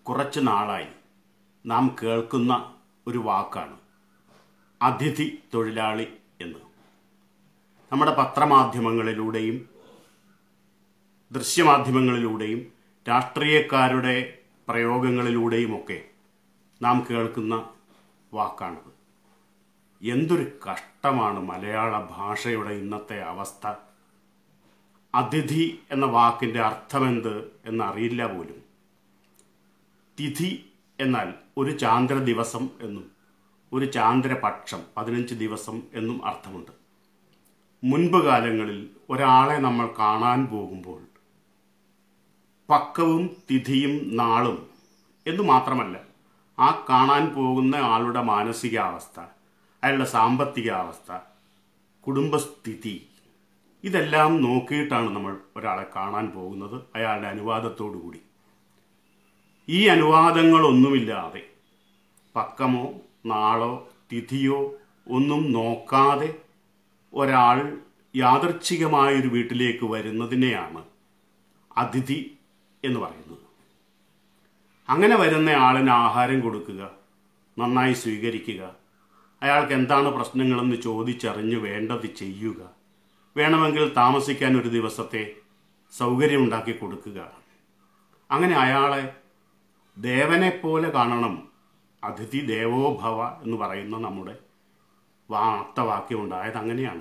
കുറച്ച് നാളായി നാം കേൾക്കുന്ന ഒരു വാക്കാണ് അതിഥി തൊഴിലാളി എന്ന് നമ്മുടെ പത്രമാധ്യമങ്ങളിലൂടെയും ദൃശ്യമാധ്യമങ്ങളിലൂടെയും രാഷ്ട്രീയക്കാരുടെ പ്രയോഗങ്ങളിലൂടെയുമൊക്കെ നാം കേൾക്കുന്ന വാക്കാണത് എന്തൊരു കഷ്ടമാണ് മലയാള ഭാഷയുടെ ഇന്നത്തെ അവസ്ഥ അതിഥി എന്ന വാക്കിൻ്റെ അർത്ഥമെന്ത് എന്നറിയില്ല പോലും തിഥി എന്നാൽ ഒരു ചാന്ദ്ര ദിവസം എന്നും ഒരു ചാന്ദ്രപക്ഷം പതിനഞ്ച് ദിവസം എന്നും അർത്ഥമുണ്ട് മുൻപ് കാലങ്ങളിൽ ഒരാളെ നമ്മൾ കാണാൻ പോകുമ്പോൾ പക്കവും തിഥിയും നാളും എന്നു മാത്രമല്ല ആ കാണാൻ പോകുന്ന ആളുടെ മാനസികാവസ്ഥ അയാളുടെ സാമ്പത്തികാവസ്ഥ കുടുംബസ്ഥിതി ഇതെല്ലാം നോക്കിയിട്ടാണ് നമ്മൾ ഒരാളെ കാണാൻ പോകുന്നത് അയാളുടെ അനുവാദത്തോടു കൂടി ഈ അനുവാദങ്ങളൊന്നുമില്ലാതെ പക്കമോ നാളോ തിഥിയോ ഒന്നും നോക്കാതെ ഒരാൾ യാദർച്ഛികമായൊരു വീട്ടിലേക്ക് വരുന്നതിനെയാണ് അതിഥി എന്ന് പറയുന്നത് അങ്ങനെ വരുന്ന ആളിന് ആഹാരം കൊടുക്കുക നന്നായി സ്വീകരിക്കുക അയാൾക്ക് എന്താണ് പ്രശ്നങ്ങളെന്ന് ചോദിച്ചറിഞ്ഞ് വേണ്ടത് ചെയ്യുക വേണമെങ്കിൽ താമസിക്കാൻ ഒരു ദിവസത്തെ സൗകര്യം ഉണ്ടാക്കി കൊടുക്കുക അങ്ങനെ അയാളെ ദേവനെ പോലെ കാണണം അതിഥി ദേവോ ഭവ എന്ന് പറയുന്ന നമ്മുടെ വാർത്തവാക്യം ഉണ്ടായത് അങ്ങനെയാണ്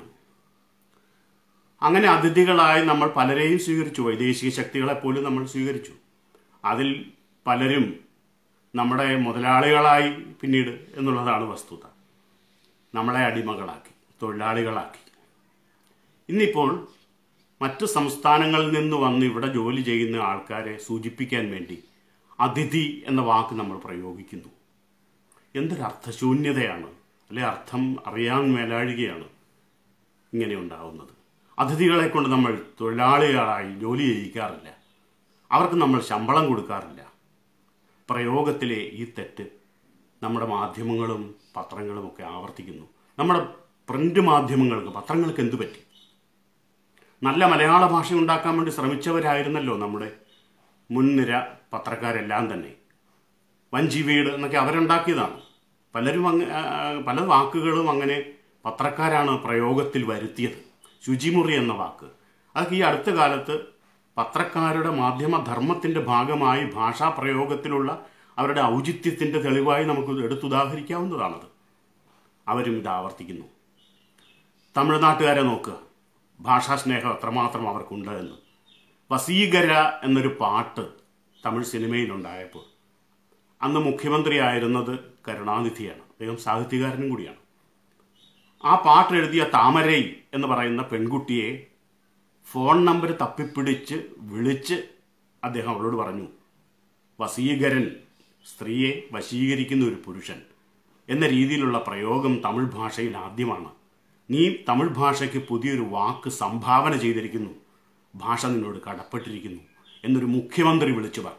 അങ്ങനെ അതിഥികളായി നമ്മൾ പലരെയും സ്വീകരിച്ചു വൈദേശിക ശക്തികളെ പോലും നമ്മൾ സ്വീകരിച്ചു അതിൽ പലരും നമ്മുടെ മുതലാളികളായി പിന്നീട് എന്നുള്ളതാണ് വസ്തുത നമ്മളെ അടിമകളാക്കി തൊഴിലാളികളാക്കി ഇന്നിപ്പോൾ മറ്റ് സംസ്ഥാനങ്ങളിൽ നിന്ന് വന്ന് ഇവിടെ ജോലി ചെയ്യുന്ന ആൾക്കാരെ സൂചിപ്പിക്കാൻ വേണ്ടി അതിഥി എന്ന വാക്ക് നമ്മൾ പ്രയോഗിക്കുന്നു എന്തൊരു അർത്ഥശൂന്യതയാണ് അല്ലെ അർത്ഥം അറിയാൻ മേലാഴുകയാണ് ഇങ്ങനെ ഉണ്ടാവുന്നത് അതിഥികളെ കൊണ്ട് നമ്മൾ തൊഴിലാളികളായി ജോലി ചെയ്യിക്കാറില്ല അവർക്ക് നമ്മൾ ശമ്പളം കൊടുക്കാറില്ല പ്രയോഗത്തിലെ ഈ തെറ്റ് നമ്മുടെ മാധ്യമങ്ങളും പത്രങ്ങളും ഒക്കെ ആവർത്തിക്കുന്നു നമ്മുടെ പ്രിന്റ് മാധ്യമങ്ങൾക്ക് പത്രങ്ങൾക്ക് എന്തു പറ്റി നല്ല മലയാള ഭാഷ ഉണ്ടാക്കാൻ വേണ്ടി ശ്രമിച്ചവരായിരുന്നല്ലോ നമ്മുടെ മുൻനിര പത്രക്കാരെല്ലാം തന്നെ വഞ്ചി വീട് എന്നൊക്കെ അവരുണ്ടാക്കിയതാണ് പലരും അങ്ങ ആ, പല വാക്കുകളും അങ്ങനെ പത്രക്കാരാണ് പ്രയോഗത്തിൽ വരുത്തിയത് ശുചിമുറി എന്ന വാക്ക് അതൊക്കെ ഈ അടുത്ത കാലത്ത് പത്രക്കാരുടെ മാധ്യമധർമ്മത്തിൻ്റെ ഭാഗമായി ഭാഷാ പ്രയോഗത്തിലുള്ള അവരുടെ ഔചിത്യത്തിൻ്റെ തെളിവായി നമുക്ക് എടുത്തുദാഹരിക്കാവുന്നതാണത് അവരും ഇത് ആവർത്തിക്കുന്നു തമിഴ്നാട്ടുകാരെ നോക്കുക ഭാഷാസ്നേഹം എത്രമാത്രം അവർക്കുണ്ട് എന്ന് വസീകര എന്നൊരു പാട്ട് തമിഴ് സിനിമയിലുണ്ടായപ്പോൾ അന്ന് മുഖ്യമന്ത്രിയായിരുന്നത് കരുണാനിധിയാണ് അദ്ദേഹം സാഹിത്യകാരനും കൂടിയാണ് ആ പാട്ട് എഴുതിയ താമരൈ എന്ന് പറയുന്ന പെൺകുട്ടിയെ ഫോൺ നമ്പർ തപ്പിപ്പിടിച്ച് വിളിച്ച് അദ്ദേഹം അവളോട് പറഞ്ഞു വസീകരൻ സ്ത്രീയെ വശീകരിക്കുന്ന ഒരു പുരുഷൻ എന്ന രീതിയിലുള്ള പ്രയോഗം തമിഴ് ഭാഷയിൽ ആദ്യമാണ് നീ തമിഴ് ഭാഷയ്ക്ക് പുതിയൊരു വാക്ക് സംഭാവന ചെയ്തിരിക്കുന്നു ഭാഷ നിന്നോട് കടപ്പെട്ടിരിക്കുന്നു എന്നൊരു മുഖ്യമന്ത്രി വിളിച്ചു പറഞ്ഞു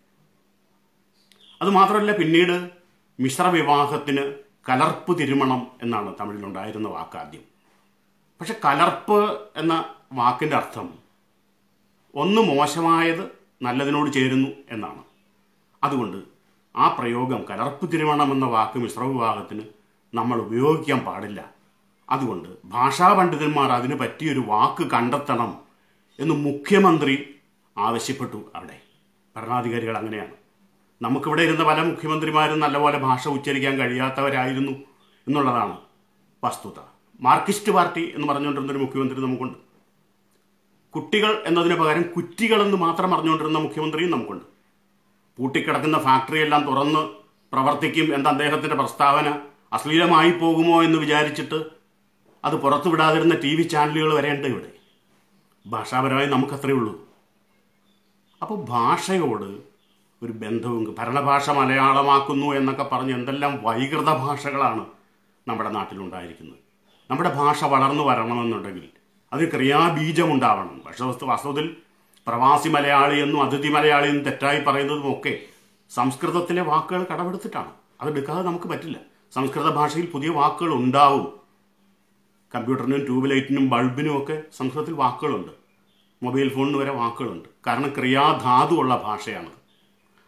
അതുമാത്രമല്ല പിന്നീട് മിശ്ര വിവാഹത്തിന് കലർപ്പ് തിരുമണം എന്നാണ് തമിഴിലുണ്ടായിരുന്ന വാക്ക് ആദ്യം പക്ഷെ കലർപ്പ് എന്ന വാക്കിൻ്റെ അർത്ഥം ഒന്ന് മോശമായത് നല്ലതിനോട് ചേരുന്നു എന്നാണ് അതുകൊണ്ട് ആ പ്രയോഗം കലർപ്പ് തിരുമണം എന്ന വാക്ക് മിശ്ര വിവാഹത്തിന് നമ്മൾ ഉപയോഗിക്കാൻ പാടില്ല അതുകൊണ്ട് ഭാഷാ പണ്ഡിതന്മാർ അതിന് പറ്റിയൊരു വാക്ക് കണ്ടെത്തണം എന്ന് മുഖ്യമന്ത്രി ആവശ്യപ്പെട്ടു അവിടെ ഭരണാധികാരികൾ അങ്ങനെയാണ് നമുക്കിവിടെ ഇരുന്ന പല മുഖ്യമന്ത്രിമാരും നല്ലപോലെ ഭാഷ ഉച്ചരിക്കാൻ കഴിയാത്തവരായിരുന്നു എന്നുള്ളതാണ് വസ്തുത മാർക്സിസ്റ്റ് പാർട്ടി എന്ന് പറഞ്ഞുകൊണ്ടിരുന്ന ഒരു മുഖ്യമന്ത്രി നമുക്കുണ്ട് കുട്ടികൾ എന്നതിന് പകരം കുറ്റികളെന്ന് മാത്രം പറഞ്ഞുകൊണ്ടിരുന്ന മുഖ്യമന്ത്രിയും നമുക്കുണ്ട് പൂട്ടിക്കിടക്കുന്ന ഫാക്ടറിയെല്ലാം തുറന്ന് പ്രവർത്തിക്കും എന്ന അദ്ദേഹത്തിൻ്റെ പ്രസ്താവന അശ്ലീലമായി പോകുമോ എന്ന് വിചാരിച്ചിട്ട് അത് പുറത്തു വിടാതിരുന്ന ടി വി ചാനലുകൾ വരെയുണ്ട് ഇവിടെ ഭാഷാപരമായി നമുക്കത്രയേ ഉള്ളൂ അപ്പോൾ ഭാഷയോട് ഒരു ബന്ധവും ഭരണഭാഷ മലയാളമാക്കുന്നു എന്നൊക്കെ പറഞ്ഞ് എന്തെല്ലാം വൈകൃത ഭാഷകളാണ് നമ്മുടെ നാട്ടിലുണ്ടായിരിക്കുന്നത് നമ്മുടെ ഭാഷ വളർന്നു വരണമെന്നുണ്ടെങ്കിൽ അത് ക്രിയാബീജം ഉണ്ടാവണം പക്ഷേ വസ്തു വാസ്തവത്തിൽ പ്രവാസി മലയാളി എന്നും അതിഥി മലയാളി എന്നും തെറ്റായി പറയുന്നതും ഒക്കെ സംസ്കൃതത്തിലെ വാക്കുകൾ കടമെടുത്തിട്ടാണ് അതെടുക്കാതെ നമുക്ക് പറ്റില്ല സംസ്കൃത ഭാഷയിൽ പുതിയ വാക്കുകൾ ഉണ്ടാവും കമ്പ്യൂട്ടറിനും ട്യൂബ് ലൈറ്റിനും ബൾബിനും ഒക്കെ സംസ്കൃതത്തിൽ വാക്കുകളുണ്ട് മൊബൈൽ ഫോണിന് വരെ വാക്കുകളുണ്ട് കാരണം ക്രിയാധാതുള്ള ഭാഷയാണത്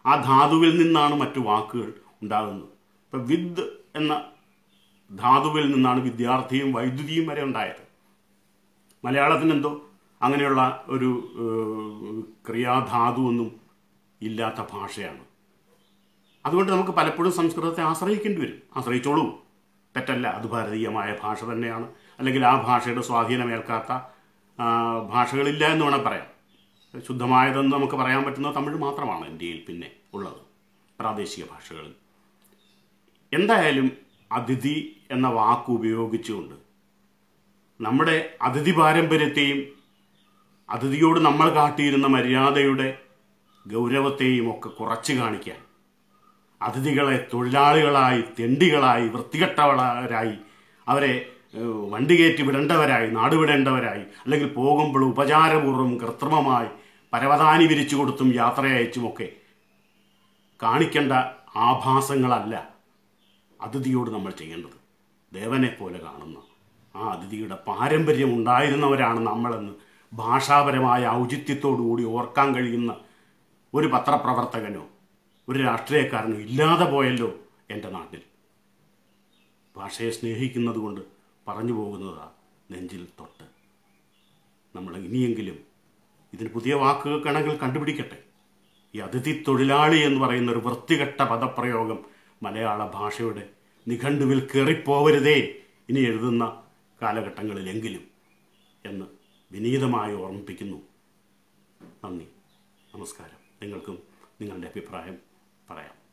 ആ ധാതുവിൽ നിന്നാണ് മറ്റു വാക്കുകൾ ഉണ്ടാകുന്നത് ഇപ്പം വിദ് എന്ന ധാതുവിൽ നിന്നാണ് വിദ്യാർത്ഥിയും വൈദ്യുതിയും വരെ ഉണ്ടായത് മലയാളത്തിന് എന്തോ അങ്ങനെയുള്ള ഒരു ഏഹ്, ക്രിയാധാതുവൊന്നും ഇല്ലാത്ത ഭാഷയാണ് അതുകൊണ്ട് നമുക്ക് പലപ്പോഴും സംസ്കൃതത്തെ ആശ്രയിക്കേണ്ടി വരും ആശ്രയിച്ചോളൂ തെറ്റല്ല അത് ഭാരതീയമായ ഭാഷ തന്നെയാണ് അല്ലെങ്കിൽ ആ ഭാഷയുടെ സ്വാധീനമേൽക്കാത്ത ആ, ഭാഷകളില്ല എന്ന് വേണം പറയാം ശുദ്ധമായതെന്ന് നമുക്ക് പറയാൻ പറ്റുന്നത് തമിഴ് മാത്രമാണ് ഇന്ത്യയിൽ പിന്നെ ഉള്ളത് പ്രാദേശിക ഭാഷകളിൽ എന്തായാലും അതിഥി എന്ന വാക്ക് ഉപയോഗിച്ചുകൊണ്ട് നമ്മുടെ അതിഥി പാരമ്പര്യത്തെയും അതിഥിയോട് നമ്മൾ കാട്ടിയിരുന്ന മര്യാദയുടെ ഗൗരവത്തെയും ഒക്കെ കുറച്ച് കാണിക്കാൻ അതിഥികളെ തൊഴിലാളികളായി തെണ്ടികളായി വൃത്തികെട്ടവരായി അവരെ ഏഹ്, വണ്ടി കയറ്റി വിടേണ്ടവരായി നാടുവിടേണ്ടവരായി അല്ലെങ്കിൽ പോകുമ്പോൾ ഉപചാരപൂർവ്വം കൃത്രിമമായി പരവതാനി വിരിച്ചു കൊടുത്തും യാത്രയച്ചുമൊക്കെ കാണിക്കേണ്ട ആഭാസങ്ങളല്ല അതിഥിയോട് നമ്മൾ ചെയ്യേണ്ടത് ദേവനെ പോലെ കാണുന്ന ആ അതിഥിയുടെ പാരമ്പര്യം ഉണ്ടായിരുന്നവരാണ് നമ്മളെന്ന് ഭാഷാപരമായ ഔചിത്യത്തോടുകൂടി ഓർക്കാൻ കഴിയുന്ന ഒരു പത്രപ്രവർത്തകനോ ഒരു രാഷ്ട്രീയക്കാരനോ ഇല്ലാതെ പോയല്ലോ എൻ്റെ നാട്ടിൽ ഭാഷയെ സ്നേഹിക്കുന്നത് കൊണ്ട് പറഞ്ഞു പോകുന്നതാ നെഞ്ചിൽ തൊട്ട് നമ്മൾ ഇനിയെങ്കിലും ഇതിന് പുതിയ വാക്കുകൾ കണക്കിൽ കണ്ടുപിടിക്കട്ടെ ഈ അതിഥി തൊഴിലാളി എന്ന് പറയുന്ന ഒരു വൃത്തികെട്ട പദപ്രയോഗം മലയാള ഭാഷയുടെ നിഘണ്ടുവിൽ കയറിപ്പോവരുതേ ഇനി എഴുതുന്ന കാലഘട്ടങ്ങളിലെങ്കിലും എന്ന് വിനീതമായി ഓർമ്മിപ്പിക്കുന്നു നന്ദി നമസ്കാരം നിങ്ങൾക്കും നിങ്ങളുടെ അഭിപ്രായം പറയാം